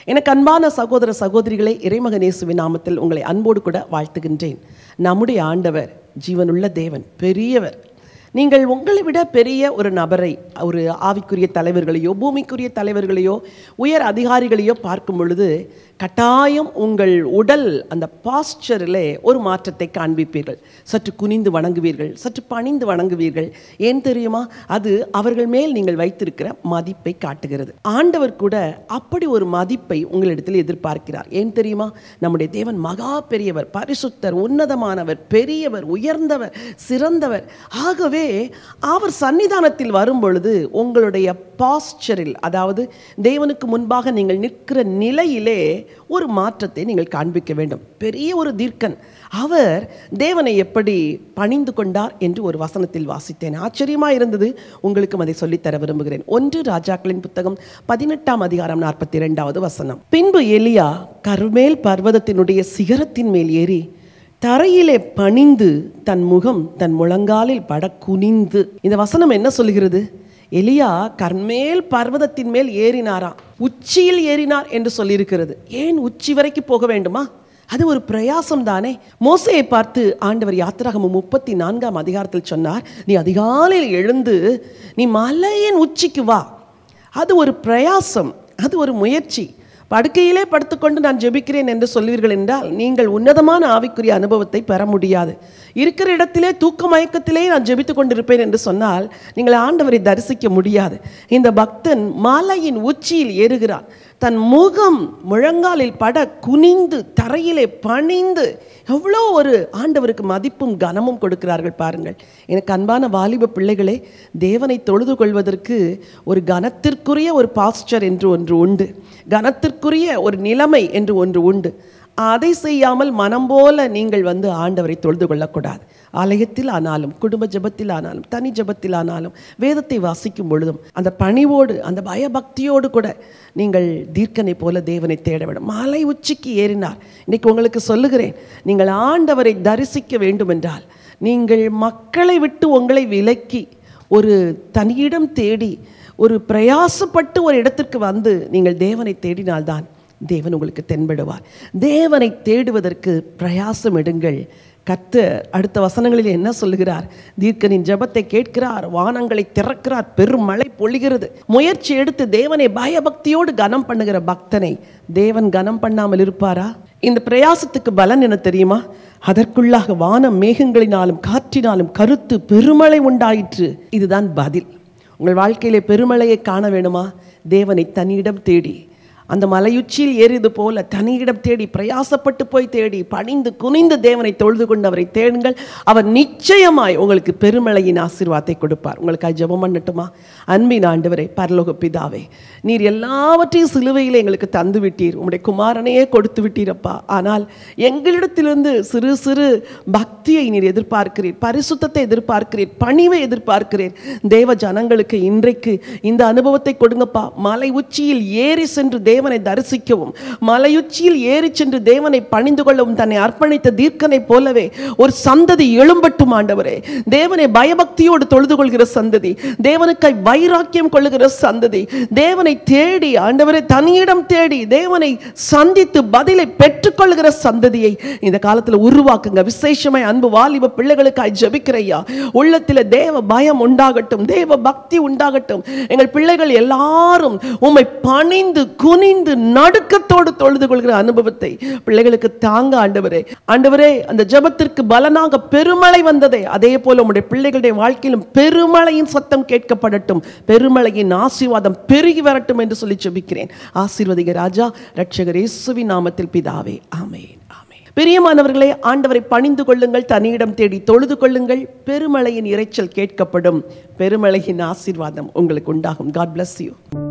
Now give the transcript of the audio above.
எனக்கு அன்பான சகோதர சகோதரிகளே இறைமகனேசுவின் நாமத்தில் உங்களை அன்போடு கூட வாழ்த்துகின்றேன் நம்முடைய ஆண்டவர் ஜீவனுள்ள தேவன் பெரியவர் நீங்கள் உங்களை விட பெரிய ஒரு நபரை ஒரு ஆவிக்குரிய தலைவர்களையோ பூமிக்குரிய தலைவர்களையோ உயர் அதிகாரிகளையோ பார்க்கும் பொழுது கட்டாயம் உங்கள் உடல் அந்த பாஸ்டரிலே ஒரு மாற்றத்தை காண்பிப்பீர்கள் சற்று குனிந்து வணங்குவீர்கள் சற்று பணிந்து வணங்குவீர்கள் ஏன் தெரியுமா அது அவர்கள் மேல் நீங்கள் வைத்திருக்கிற மதிப்பை காட்டுகிறது ஆண்டவர் கூட அப்படி ஒரு மதிப்பை உங்களிடத்தில் எதிர்பார்க்கிறார் ஏன் தெரியுமா நம்முடைய தேவன் மகா பெரியவர் பரிசுத்தர் உன்னதமானவர் பெரியவர் உயர்ந்தவர் சிறந்தவர் ஆகவே அவர் சன்னிதானத்தில் வரும் பொழுது உங்களுடைய பாஸ்டரில் அதாவது தேவனுக்கு முன்பாக நீங்கள் நிற்கிற நிலையிலே ஒரு மாற்றத்தை நீங்கள் காண்பிக்க வேண்டும் பெரிய ஒரு தீர்க்கன் அவர் தேவனை எப்படி பணிந்து கொண்டார் என்று ஒரு வசனத்தில் வாசித்தேன் ஆச்சரியமாக இருந்தது உங்களுக்கும் அதை சொல்லித்தர விரும்புகிறேன் ஒன்று ராஜாக்களின் புத்தகம் பதினெட்டாம் அதிகாரம் நாற்பத்தி இரண்டாவது வசனம் பின்பு எலியா கர்மேல் பர்வதத்தினுடைய சிகரத்தின் மேல் ஏறி தரையிலே பணிந்து தன் முகம் தன் முழங்காலில் பட குனிந்து இந்த வசனம் என்ன சொல்கிறது எலியா கர்மேல் பர்வதத்தின் மேல் ஏறினாராம் உச்சியில் ஏறினார் என்று சொல்லியிருக்கிறது ஏன் உச்சி வரைக்கும் போக வேண்டுமா அது ஒரு பிரயாசம் தானே மோசையை பார்த்து ஆண்டவர் யாத்திராகமம் முப்பத்தி நான்காம் அதிகாரத்தில் சொன்னார் நீ அதிகாலையில் எழுந்து நீ மலையின் உச்சிக்கு வா அது ஒரு பிரயாசம் அது ஒரு முயற்சி படுக்கையிலே படுத்துக்கொண்டு நான் ஜெபிக்கிறேன் என்று சொல்வீர்கள் என்றால் நீங்கள் உன்னதமான ஆவிக்குரிய அனுபவத்தை பெற முடியாது இருக்கிற இடத்திலே தூக்க மயக்கத்திலே நான் ஜெபித்து கொண்டிருப்பேன் என்று சொன்னால் நீங்கள் ஆண்டவரை தரிசிக்க முடியாது இந்த பக்தன் மாலையின் உச்சியில் ஏறுகிறான் தன் முகம் முழங்காலில் பட குனிந்து தரையிலே பணிந்து எவ்வளோ ஒரு ஆண்டவருக்கு மதிப்பும் கனமும் கொடுக்கிறார்கள் பாருங்கள் எனக்கு அன்பான வாலிப பிள்ளைகளே தேவனை தொழுது கொள்வதற்கு ஒரு கனத்திற்குரிய ஒரு பாஸ்டர் என்று ஒன்று உண்டு கனத்திற்குரிய ஒரு நிலைமை என்று ஒன்று உண்டு அதை செய்யாமல் மனம் போல நீங்கள் வந்து ஆண்டவரை தொழுது கொள்ளக்கூடாது ஆலயத்தில் ஆனாலும் குடும்ப ஜபத்தில் ஆனாலும் தனி ஜபத்தில் ஆனாலும் வேதத்தை வாசிக்கும் பொழுதும் அந்த பணிவோடு அந்த பயபக்தியோடு கூட நீங்கள் தீர்க்கனை போல தேவனை தேட வேண்டும் மாலை உச்சிக்கு ஏறினார் இன்னைக்கு உங்களுக்கு சொல்லுகிறேன் நீங்கள் ஆண்டவரை தரிசிக்க வேண்டுமென்றால் நீங்கள் மக்களை விட்டு உங்களை விலக்கி ஒரு தனியிடம் தேடி ஒரு பிரயாசப்பட்டு ஒரு இடத்திற்கு வந்து நீங்கள் தேவனை தேடினால்தான் தேவன் உங்களுக்கு தென்படுவார் தேவனை தேடுவதற்கு பிரயாசம் எடுங்கள் கர்த்தர் அடுத்த வசனங்களில் என்ன சொல்லுகிறார் தீர்க்கனின் ஜெபத்தை கேட்கிறார் வானங்களை திறக்கிறார் பெருமழை பொழிகிறது முயற்சி எடுத்து தேவனை பயபக்தியோடு கனம் பண்ணுகிற பக்தனை தேவன் கனம் பண்ணாமல் இருப்பாரா இந்த பிரயாசத்துக்கு பலன் என்ன தெரியுமா அதற்குள்ளாக வானம் மேகங்களினாலும் காற்றினாலும் கருத்து பெருமழை உண்டாயிற்று இதுதான் பதில் உங்கள் வாழ்க்கையிலே பெருமழையை காண வேணுமா தேவனை தனியிடம் தேடி அந்த மலையுச்சியில் ஏறியது போல தனியிடம் தேடி பிரயாசப்பட்டு போய் தேடி பணிந்து குனிந்து தேவனை தொழுது கொண்டு அவரை தேடுங்கள் அவர் நிச்சயமாய் உங்களுக்கு பெருமழையின் ஆசீர்வாதத்தை கொடுப்பார் உங்களுக்கு ஜெபம் பண்ணட்டுமா அன்பின் ஆண்டவரே பரலோக பிதாவே நீர் எல்லாவற்றையும் சிலுவையில் எங்களுக்கு தந்து விட்டீர் உம்முடைய குமாரனையே கொடுத்து விட்டீரப்பா ஆனால் எங்களிடத்திலிருந்து சிறு சிறு பக்தியை நீர் எதிர்பார்க்கிறீர் பரிசுத்தத்தை எதிர்பார்க்கிறீர் பணிவை எதிர்பார்க்கிறீர் தேவ ஜனங்களுக்கு இன்றைக்கு இந்த அனுபவத்தை கொடுங்கப்பா மலை உச்சியில் ஏறி சென்று தேவனை தரிசிக்கவும் மலையுச்சியில் ஏறி சென்று தேவனை பணிந்து கொள்ளவும் தன்னை அர்ப்பணித்த தீர்க்கனை போலவே ஒரு சந்ததி எழும்பட்டும் ஆண்டவரே தேவனை பயபக்தியோடு தொழுது கொள்கிற சந்ததி தேவனுக்காய் வைராக்கியம் கொள்ளுகிற சந்ததி தேவனை தேடி ஆண்டவரை தனியிடம் தேடி தேவனை சந்தித்து பதிலை பெற்றுக்கொள்கிற சந்ததியை இந்த காலத்தில் உருவாக்குங்க விசேஷமாய் அன்பு வாலிப பிள்ளைகளுக்காய் ஜெபிக்கிறையா உள்ளத்தில் தேவ பயம் உண்டாகட்டும் தேவ பக்தி உண்டாகட்டும் எங்கள் பிள்ளைகள் எல்லாரும் உம்மை பணிந்து குனிந்து நடுக்கத்தோடு தொழுது கொள்கிற அனுபவத்தை பிள்ளைகளுக்கு தாங்க ஆண்டவரே ஆண்டவரே அந்த ஜெபத்திற்கு பலனாக பெருமழை வந்ததே அதே போல உம்முடைய பிள்ளைகளுடைய வாழ்க்கையிலும் பெருமழையின் சத்தம் கேட்கப்படட்டும் பெருமழையின் ஆசீர்வாதம் பெருகி வரட்டும் என்று சொல்லி ஜெபிக்கிறேன் ஆசீர்வதிக ராஜா ரட்சகர் இயேசுவின் நாமத்தில் பிதாவே ஆமென் ஆமென் பிரியமானவர்களே ஆண்டவரை பணிந்து கொள்ளுங்கள் தனியிடம் தேடி தொழுது கொள்ளுங்கள் பெருமழையின் இரைச்சல் கேட்கப்படும் பெருமழையின் ஆசீர்வாதம் உங்களுக்கு உண்டாகும் காட் bless யூ